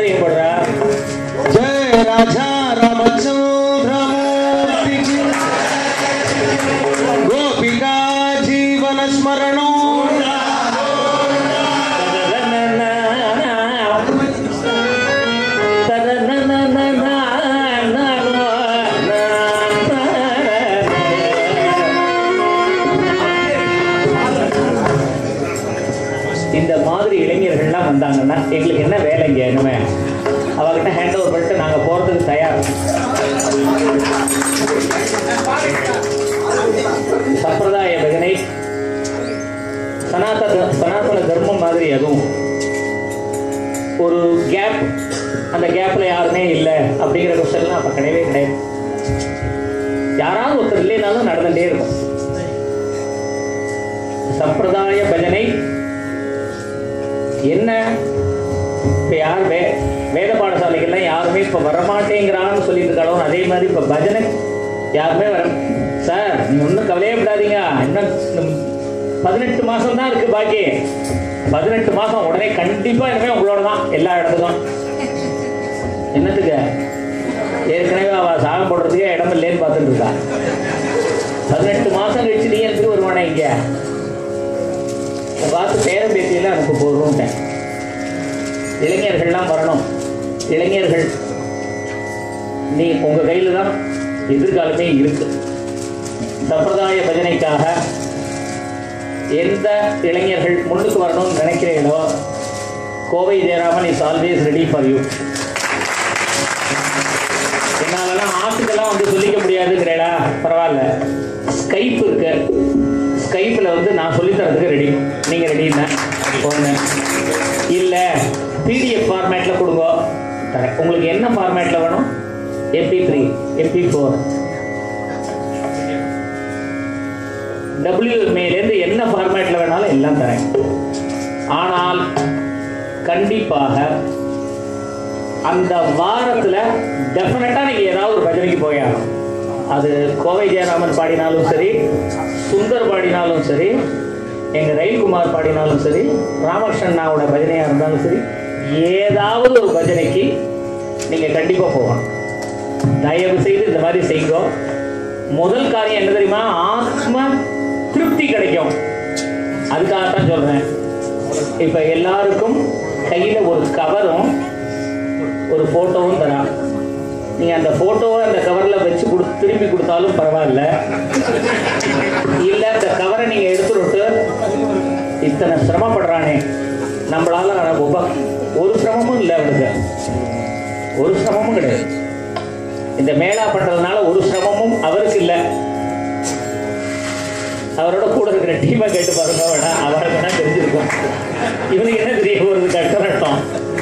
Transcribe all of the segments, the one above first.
பதியம் போடுறா जय राजा रामचंद्र मूर्ति की गोपिका जीवन स्मरणो இந்த மாதிரி இளைஞர்கள்லாம் வந்தாங்கன்னா எங்களுக்கு என்ன வேலைங்க இனிமே அவகிட்ட ஹேண்ட் ஓவர் பண்ணிட்டு நாங்கள் போகிறதுக்கு தயார் சம்பிரதாய பஜனை சனாதன சனாதன தர்மம் மாதிரி அதுவும் ஒரு கேப் அந்த கேப்ல யாருமே இல்லை அப்படிங்கிற கொஸ்டன்லாம் அப்போ கிடையவே கிடையாது யாராவது ஒருத்தர் இல்லைனாலும் நடந்துட்டே இருக்கும் சம்பிரதாய பஜனை என்ன இப்போ யார் வே வேத பாடசாலைகள்லாம் யாருமே இப்போ வரமாட்டேங்கிறான்னு சொல்லிட்டு இருக்காலும் அதே மாதிரி இப்போ பஜனை யாருமே வர சார் நீ ஒன்றும் கவலையே விடாதீங்க இன்னும் இன்னும் பதினெட்டு மாதம் தான் இருக்கு பாக்கி பதினெட்டு மாதம் உடனே கண்டிப்பாக இனிமேல் உங்களோட தான் எல்லா இடத்துக்கும் என்னத்துக்கு ஏற்கனவே அவள் சாகம் போடுறதுக்கே இடம் இல்லைன்னு பார்த்துட்டு இருக்கா பதினெட்டு மாதம் கழிச்சு நீ எதுக்கு வருவானே இங்கே பார்த்து பேரம் பேத்தியெல்லாம் அனுப்ப போடுறோம்ட்டேன் இளைஞர்கள்லாம் வரணும் இளைஞர்கள் நீ உங்க கையில தான் எதிர்காலமே இருக்கு சம்பிரதாய பஜனைக்காக எந்த இளைஞர்கள் முன்னுக்கு வரணும்னு நினைக்கிறீங்களோ Kovai Jayaraman is always ready for you என்னாலலாம் ஆசுக்கெல்லாம் வந்து சொல்லிக்க முடியாதுங்கிறேடா பரவாயில்ல ஸ்கைப் இருக்கு ஸ்கைப்பில் வந்து நான் சொல்லித் தரதுக்கு ரெடி நீங்கள் ரெடின்னா ஒன்று இல்லை பிடிஎஃப் ஃபார்மேட்டில் கொடுங்க தரேன் உங்களுக்கு என்ன ஃபார்மேட்டில் வேணும் எம்பி த்ரீ எம்பி ஃபோர் டபிள்யூஎம்ஏலேருந்து என்ன ஃபார்மேட்டில் வேணாலும் எல்லாம் தரேன் ஆனால் கண்டிப்பாக அந்த வாரத்தில் டெஃபினட்டாக நீங்கள் ஏதாவது ஒரு பஜனைக்கு போயாகணும் அது கோவை ஜெயராமன் பாடினாலும் சரி சுந்தர் பாடினாலும் சரி எங்கள் ரயில்குமார் பாடினாலும் சரி ராமகிருஷ்ணனாவோட பஜனையாக இருந்தாலும் சரி ஏதாவது ஒரு பஜனைக்கு நீங்கள் கண்டிப்பாக போகணும் தயவு செய்து இந்த மாதிரி செய்யுங்க முதல் காரியம் என்ன தெரியுமா ஆத்ம திருப்தி கிடைக்கும் அதுக்காகத்தான் சொல்கிறேன் இப்போ எல்லாருக்கும் கையில் ஒரு கவரும் ஒரு ஃபோட்டோவும் தரான் நீங்கள் அந்த ஃபோட்டோவை அந்த கவரில் வச்சு கொடு திருப்பி கொடுத்தாலும் பரவாயில்ல இல்லை அந்த கவரை நீங்கள் எடுத்துட்டு இத்தனை சிரமப்படுறானே நம்மளால உப ஒரு சிரமமும் இல்லை அவனுக்கு ஒரு சிரமமும் கிடையாது இந்த மேலா பண்றதுனால ஒரு சிரமமும் அவருக்கு இல்லை அவரோட கூட இருக்கிற டீமை கேட்டு பாருங்க வேணா அவரை வேணா தெரிஞ்சிருக்கும் இவனுக்கு என்ன தெரிய போறது கஷ்ட நட்டம்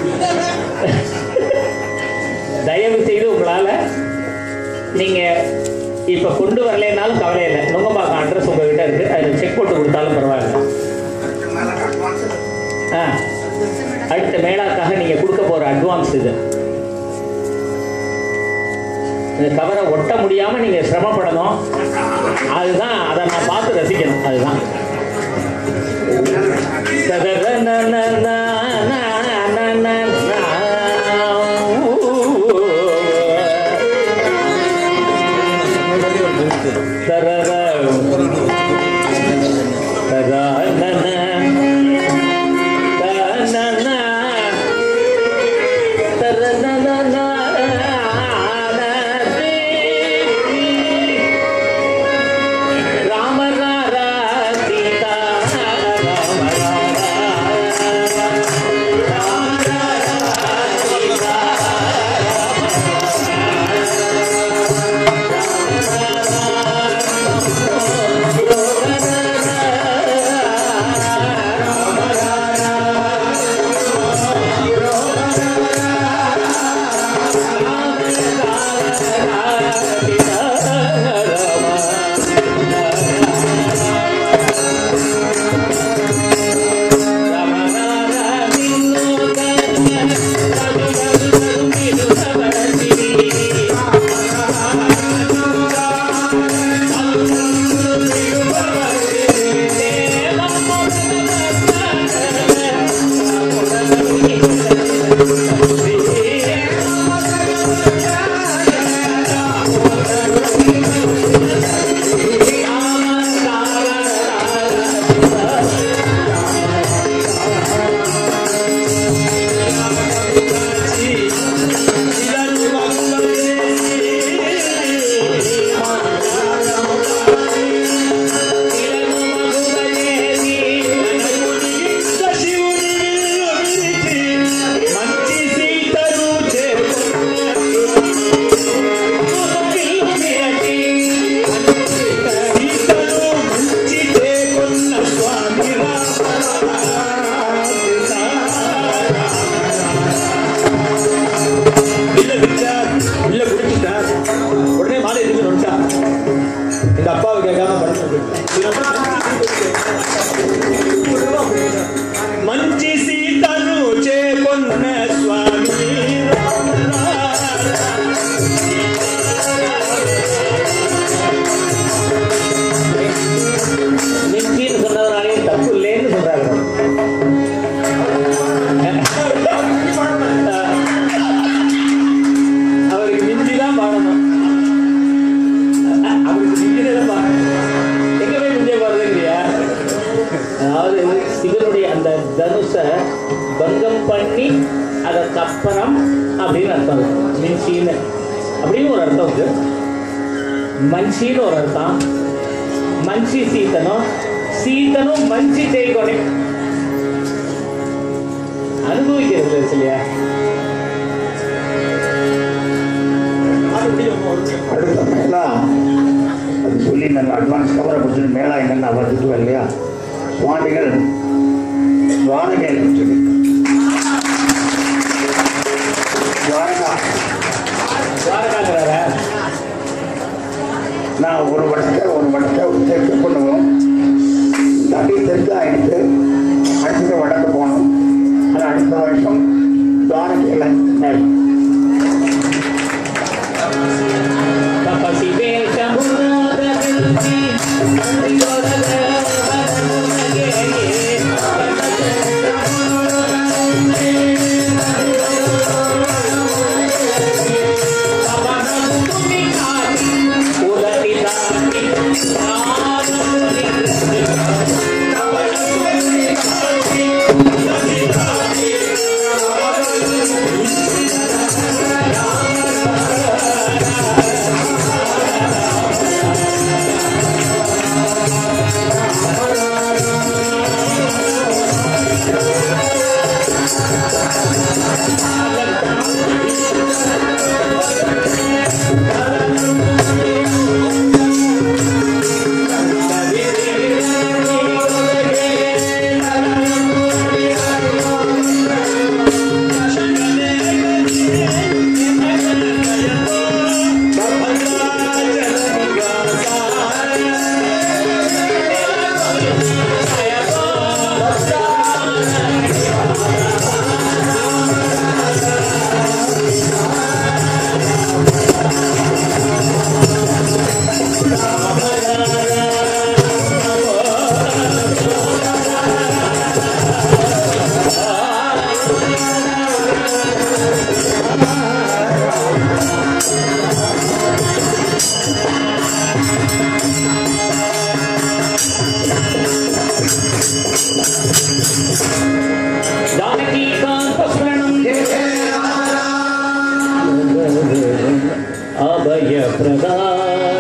தயவு செய்து உங்களால நீங்க இப்ப கொண்டு வரலைன்னாலும் கவலை இல்லை நுங்கம்பாக்கம் அட்ரஸ் உங்ககிட்ட இருக்கு அதில் செக் போட்டு கொடுத்தாலும் பரவாயில்ல ஆ அடுத்த மேலாக்காக நீங்க கொடுக்க போற அட்வான்ஸ் இது இந்த கவரை ஒட்ட முடியாம நீங்க சிரமப்படணும் அதுதான் அதை நான் பார்த்து ரசிக்கணும் அதுதான் ராம ராரா சீதா ராம ராரா எங்க அப்பாவை கேட்காம படிச்சு మంచి సీతను చేకొన్న స్వామి மிஞ்சின்னு சொன்னதுனாலே தப்பு இல்லைன்னு சொல்றாங்க அவருக்கு மிஞ்சி தான் பாடணும் அவருக்கு மிஞ்சினே தான் பாடணும் எங்க போய் மிஞ்சே பாடுறதுங்கய்யா அதாவது சிவனுடைய அந்த தனுஷை பங்கம் பண்ணி அதற்கப்புறம் அப்படின்னு அர்த்தம் இருக்கு. மின்சின்னு அப்படின்னு ஒரு அர்த்தம் இருக்கு மன்ஷின்னு ஒரு அர்த்தம் మంచి సీతను సీతను మంచి చేయకొని அனுபவிக்கிறது இல்லையா அடுத்த மேலா அது சொல்லி நல்ல அட்வான்ஸ் கவரை கொடுத்து மேலா என்னென்ன வந்துட்டு இல்லையா சுவாமிகள் துவாரகையில் சொல்லி துவாரகா துவாரகாங்கிறாரா நான் ஒரு வருஷத்தை ஒரு வருஷத்தை தெற்கு பண்ணுவோம் தட்டி தெற்கு ஆயிடுத்து அடுத்தது வடக்கு போகணும் ஆனால் அடுத்த வருஷம் துவாரகையில் மேல் తపసి వేషమునోదరించి తండ్రియోదగ వదనునగే తపనముని కాని ఉదటి దాటి ఆనముని తపనముని కాని ఉదటి దాటి जानकीकान्तस्मरणम् अभयप्रदा